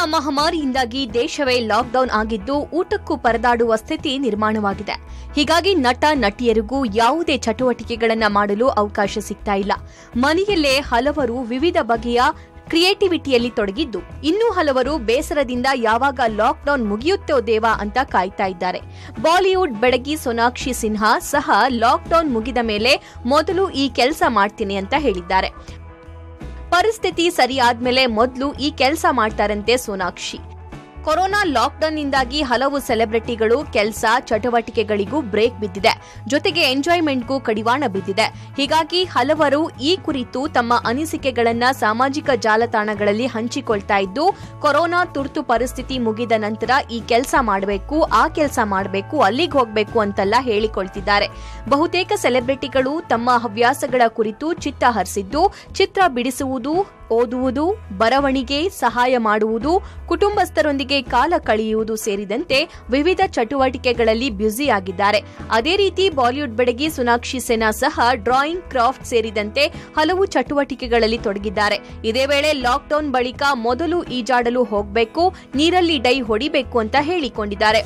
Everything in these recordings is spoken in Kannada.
ಮಹಾಮಾರಿಯಿಂದಾಗಿ ದೇಶವೇ ಲಾಕ್ಡೌನ್ ಆಗಿದ್ದು ಊಟಕ್ಕೂ ಪರದಾಡುವ ಸ್ಥಿತಿ ನಿರ್ಮಾಣವಾಗಿದೆ ಹೀಗಾಗಿ ನಟ ನಟಿಯರಿಗೂ ಯಾವುದೇ ಚಟುವಟಿಕೆಗಳನ್ನ ಮಾಡಲು ಅವಕಾಶ ಸಿಗ್ತಾ ಇಲ್ಲ ಮನೆಯಲ್ಲೇ ಹಲವರು ವಿವಿಧ ಬಗೆಯ ಕ್ರಿಯೇಟಿವಿಟಿಯಲ್ಲಿ ತೊಡಗಿದ್ದು ಇನ್ನೂ ಹಲವರು ಬೇಸರದಿಂದ ಯಾವಾಗ ಲಾಕ್ಡೌನ್ ಮುಗಿಯುತ್ತೋ ದೇವಾ ಅಂತ ಕಾಯ್ತಾ ಇದ್ದಾರೆ ಬಾಲಿವುಡ್ ಬೆಡಗಿ ಸೋನಾಕ್ಷಿ ಸಿನ್ಹಾ ಸಹ ಲಾಕ್ಡೌನ್ ಮುಗಿದ ಮೇಲೆ ಮೊದಲು ಈ ಕೆಲಸ ಮಾಡ್ತೀನಿ ಅಂತ ಹೇಳಿದ್ದಾರೆ ಪರಿಸ್ಥಿತಿ ಸರಿಯಾದ್ಮೇಲೆ ಮೊದಲು ಈ ಕೆಲಸ ಮಾಡ್ತಾರಂತೆ ಸೋನಾಕ್ಷಿ ಕೊರೋನಾ ಲಾಕ್ಡೌನ್ನಿಂದಾಗಿ ಹಲವು ಸೆಲೆಬ್ರಿಟಿಗಳು ಕೆಲಸ ಚಟುವಟಿಕೆಗಳಿಗೂ ಬ್ರೇಕ್ ಬಿದ್ದಿದೆ ಜೊತೆಗೆ ಎಂಜಾಯ್ಮೆಂಟ್ಗೂ ಕಡಿವಾಣ ಬಿದ್ದಿದೆ ಹೀಗಾಗಿ ಹಲವರು ಈ ಕುರಿತು ತಮ್ಮ ಅನಿಸಿಕೆಗಳನ್ನ ಸಾಮಾಜಿಕ ಜಾಲತಾಣಗಳಲ್ಲಿ ಹಂಚಿಕೊಳ್ತಾ ಇದ್ದು ಕೊರೋನಾ ತುರ್ತು ಪರಿಸ್ಥಿತಿ ಮುಗಿದ ನಂತರ ಈ ಕೆಲಸ ಮಾಡಬೇಕು ಆ ಕೆಲಸ ಮಾಡಬೇಕು ಅಲ್ಲಿಗೆ ಹೋಗಬೇಕು ಅಂತೆಲ್ಲ ಹೇಳಿಕೊಳ್ತಿದ್ದಾರೆ ಬಹುತೇಕ ಸೆಲೆಬ್ರಿಟಿಗಳು ತಮ್ಮ ಹವ್ಯಾಸಗಳ ಕುರಿತು ಚಿತ್ತ ಹರಿಸಿದ್ದು ಚಿತ್ರ ಬಿಡಿಸುವುದು ಓದುವುದು ಬರವಣಿಗೆ ಸಹಾಯ ಮಾಡುವುದು ಕುಟುಂಬಸ್ಥರೊಂದಿಗೆ ಕಾಲ ಕಳೆಯುವುದು ಸೇರಿದಂತೆ ವಿವಿಧ ಚಟುವಟಿಕೆಗಳಲ್ಲಿ ಬ್ಯುಸಿಯಾಗಿದ್ದಾರೆ ಅದೇ ರೀತಿ ಬಾಲಿವುಡ್ ಬೆಡಗಿ ಸೋನಾಕ್ಷಿ ಸೆನಾ ಸಹ ಡ್ರಾಯಿಂಗ್ ಕ್ರಾಫ್ಟ್ ಸೇರಿದಂತೆ ಹಲವು ಚಟುವಟಿಕೆಗಳಲ್ಲಿ ತೊಡಗಿದ್ದಾರೆ ಇದೇ ವೇಳೆ ಲಾಕ್ಡೌನ್ ಬಳಿಕ ಮೊದಲು ಈಜಾಡಲು ಹೋಗಬೇಕು ನೀರಲ್ಲಿ ಡೈ ಹೊಡಿಬೇಕು ಅಂತ ಹೇಳಿಕೊಂಡಿದ್ದಾರೆ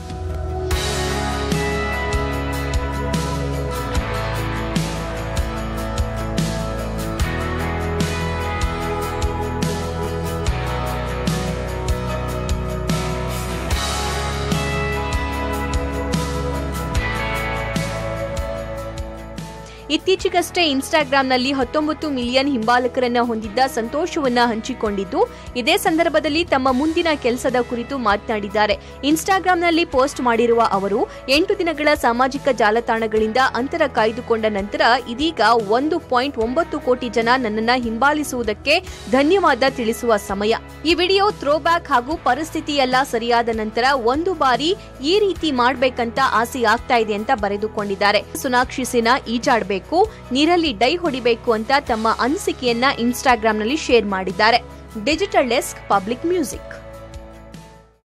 ಇತ್ತೀಚೆಗಷ್ಟೇ ಇನ್ಸ್ಟಾಗ್ರಾಂನಲ್ಲಿ ಹತ್ತೊಂಬತ್ತು ಮಿಲಿಯನ್ ಹಿಂಬಾಲಕರನ್ನ ಹೊಂದಿದ್ದ ಸಂತೋಷವನ್ನ ಹಂಚಿಕೊಂಡಿದ್ದು ಇದೇ ಸಂದರ್ಭದಲ್ಲಿ ತಮ್ಮ ಮುಂದಿನ ಕೆಲಸದ ಕುರಿತು ಮಾತನಾಡಿದ್ದಾರೆ ಇನ್ಸ್ಟಾಗ್ರಾಂನಲ್ಲಿ ಪೋಸ್ಟ್ ಮಾಡಿರುವ ಅವರು ಎಂಟು ದಿನಗಳ ಸಾಮಾಜಿಕ ಜಾಲತಾಣಗಳಿಂದ ಅಂತರ ಕಾಯ್ದುಕೊಂಡ ನಂತರ ಇದೀಗ ಒಂದು ಪಾಯಿಂಟ್ ಒಂಬತ್ತು ಕೋಟಿ ಜನ ನನ್ನನ್ನ ಹಿಂಬಾಲಿಸುವುದಕ್ಕೆ ಧನ್ಯವಾದ ತಿಳಿಸುವ ಸಮಯ ಈ ವಿಡಿಯೋ ಥ್ರೋಬ್ಯಾಕ್ ಹಾಗೂ ಪರಿಸ್ಥಿತಿ ಎಲ್ಲ ಸರಿಯಾದ ನಂತರ ಒಂದು ಬಾರಿ ಈ ರೀತಿ ಮಾಡ್ಬೇಕಂತ ಆಸೆ ಆಗ್ತಾ ಇದೆ ಅಂತ ಬರೆದುಕೊಂಡಿದ್ದಾರೆ ಸೋನಾಕ್ಷಿ ಸಿನ್ಹಾ ಈಜಾಡಬೇಕು ನೀರಲ್ಲಿ ಡೈ ಹೊಡಿಬೇಕು ಅಂತ ತಮ್ಮ ಅನಿಸಿಕೆಯನ್ನ ಇನ್ಸ್ಟಾಗ್ರಾಂನಲ್ಲಿ ಶೇರ್ ಮಾಡಿದ್ದಾರೆ ಡಿಜಿಟಲ್ ಡೆಸ್ಕ್ ಪಬ್ಲಿಕ್ ಮ್ಯೂಸಿಕ್